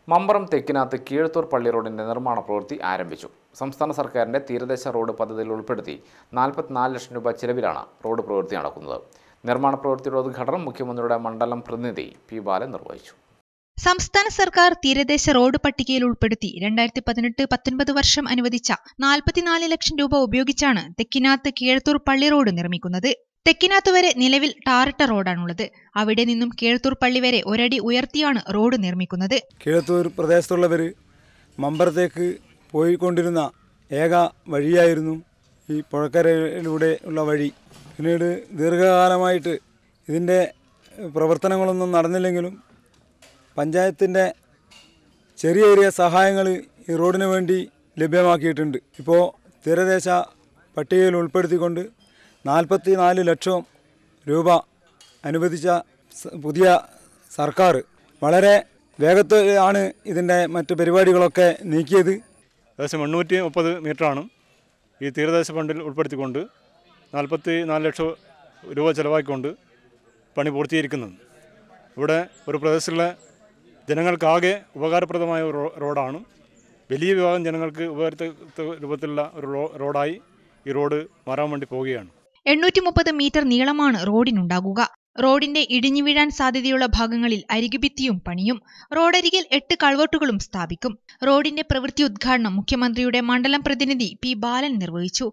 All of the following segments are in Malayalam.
മമ്പറം തെക്കിനകത്ത് കീഴത്തൂർ പള്ളി റോഡിന്റെ നിർമ്മാണ പ്രവൃത്തി ആരംഭിച്ചു സംസ്ഥാന സർക്കാരിന്റെ തീരദേശ റോഡ് പദ്ധതിയിൽ ഉൾപ്പെടുത്തി നാൽപ്പത്തിനാല് ലക്ഷം രൂപ ചിലവിലാണ് റോഡ് പ്രവൃത്തി നടക്കുന്നത് നിർമ്മാണ പ്രവൃത്തിയുടെ ഉദ്ഘാടനം മുഖ്യമന്ത്രിയുടെ മണ്ഡലം പ്രതിനിധി പി ബാലൻ നിർവഹിച്ചു സംസ്ഥാന സർക്കാർ തീരദേശ റോഡ് പട്ടികയിൽ ഉൾപ്പെടുത്തി രണ്ടായിരത്തി പതിനെട്ട് പത്തൊൻപത് വർഷം അനുവദിച്ച നാൽപ്പത്തിനാല് ലക്ഷം രൂപ ഉപയോഗിച്ചാണ് തെക്കിനാത്ത് കീഴത്തൂർ പള്ളി റോഡ് നിർമ്മിക്കുന്നത് തെക്കിനാത്ത് വരെ നിലവിൽ ടാറിട്ട റോഡാണുള്ളത് അവിടെ നിന്നും കീഴത്തൂർ പള്ളി വരെ ഒരടി ഉയർത്തിയാണ് റോഡ് നിർമ്മിക്കുന്നത് കിഴത്തൂർ പ്രദേശത്തുള്ളവർ മമ്പറത്തേക്ക് പോയിക്കൊണ്ടിരുന്ന ഏക വഴിയായിരുന്നു ഈ പുഴക്കരയിലൂടെ ഉള്ള വഴി പിന്നീട് ദീർഘകാലമായിട്ട് ഇതിൻ്റെ പ്രവർത്തനങ്ങളൊന്നും നടന്നില്ലെങ്കിലും പഞ്ചായത്തിൻ്റെ ചെറിയ ചെറിയ സഹായങ്ങൾ ഈ റോഡിന് വേണ്ടി ലഭ്യമാക്കിയിട്ടുണ്ട് ഇപ്പോൾ തീരദേശ പട്ടികയിൽ ഉൾപ്പെടുത്തിക്കൊണ്ട് നാൽപ്പത്തി നാല് ലക്ഷം രൂപ അനുവദിച്ച സ- പുതിയ സർക്കാർ വളരെ വേഗത്തിലാണ് ഇതിൻ്റെ മറ്റ് പരിപാടികളൊക്കെ നീക്കിയത് ഏകദേശം എണ്ണൂറ്റി മുപ്പത് മീറ്ററാണ് ഈ തീരദേശ ഫണ്ടിൽ ഉൾപ്പെടുത്തിക്കൊണ്ട് നാൽപ്പത്തി നാല് ലക്ഷം രൂപ ചെലവാക്കിക്കൊണ്ട് പണി പൂർത്തീകരിക്കുന്നത് ഇവിടെ ഒരു പ്രദേശത്തുള്ള ജനങ്ങൾക്കാകെ ഉപകാരപ്രദമായ ഒരു റോ- റോഡാണ് വലിയ വിഭാഗം ജനങ്ങൾക്ക് ഉപകാരത്ത രൂപത്തിലുള്ള ഒരു റോ- റോഡായി ഈ റോഡ് മാറാൻ വേണ്ടി പോവുകയാണ് എണ്ണൂറ്റി മുപ്പത് മീറ്റർ നീളമാണ് റോഡിനുണ്ടാകുക റോഡിന്റെ ഇടിഞ്ഞു വീഴാൻ സാധ്യതയുള്ള ഭാഗങ്ങളിൽ അരികുഭിത്തിയും പണിയും റോഡരികിൽ എട്ട് കൾവെട്ടുകളും സ്ഥാപിക്കും റോഡിന്റെ പ്രവൃത്തി ഉദ്ഘാടനം മുഖ്യമന്ത്രിയുടെ മണ്ഡലം പ്രതിനിധി പി ബാലൻ നിർവഹിച്ചു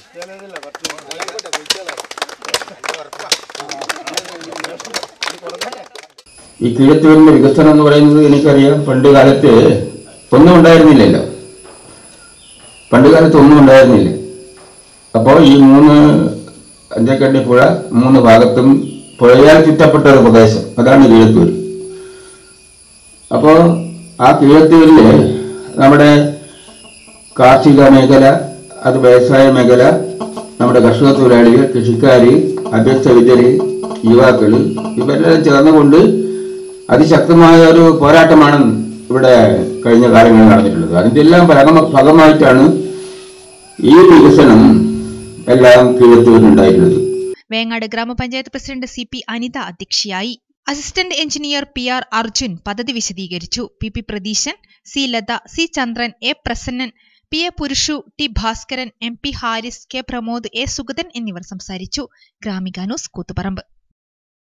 ഈ കീഴത്തൂരിന്റെ വികസനം എന്ന് പറയുന്നത് എനിക്കറിയാം പണ്ട് കാലത്ത് ഒന്നും ഉണ്ടായിരുന്നില്ലല്ലോ പണ്ട് കാലത്ത് ഒന്നും ഉണ്ടായിരുന്നില്ല അപ്പോൾ ഈ മൂന്ന് അഞ്ചക്കണ്ടി പുഴ മൂന്ന് ഭാഗത്തും പുഴയാൽ ചുറ്റപ്പെട്ട ഒരു പ്രദേശം അതാണ് കീഴത്തൂർ അപ്പോൾ ആ കീഴത്തൂരിൽ നമ്മുടെ കാർഷിക മേഖല അത് വ്യവസായ മേഖല നമ്മുടെ കർഷക തൊഴിലാളികൾ കൃഷിക്കാർ അഭ്യസ്ത വിദ്യര് യുവാക്കൾ ഇവരെല്ലാം ചേർന്നുകൊണ്ട് അതിശക്തമായ ഒരു പോരാട്ടമാണ് ഇവിടെ കഴിഞ്ഞ കാലങ്ങളിൽ നടന്നിട്ടുള്ളത് അതിൻ്റെ എല്ലാം ഭാഗമ ഭാഗമായിട്ടാണ് ഈ വികസനം എല്ലാം കീഴത്തൂരിനുണ്ടായിട്ടുള്ളത് വേങ്ങാട് ഗ്രാമപഞ്ചായത്ത് പ്രസിഡന്റ് സി പി അനിത അധ്യക്ഷയായി assistant engineer P R Arjun പദ്ധതി വിശദീകരിച്ചു P P Pratheeshan C Latha C Chandran A Prasannan P A Purushu T Bhaskaran M P Haris K Pramod A Sugathan എന്നിവർ സംസാരിച്ചു ഗ്രാമിക ന്യൂസ് കൂത്തുപറമ്പ്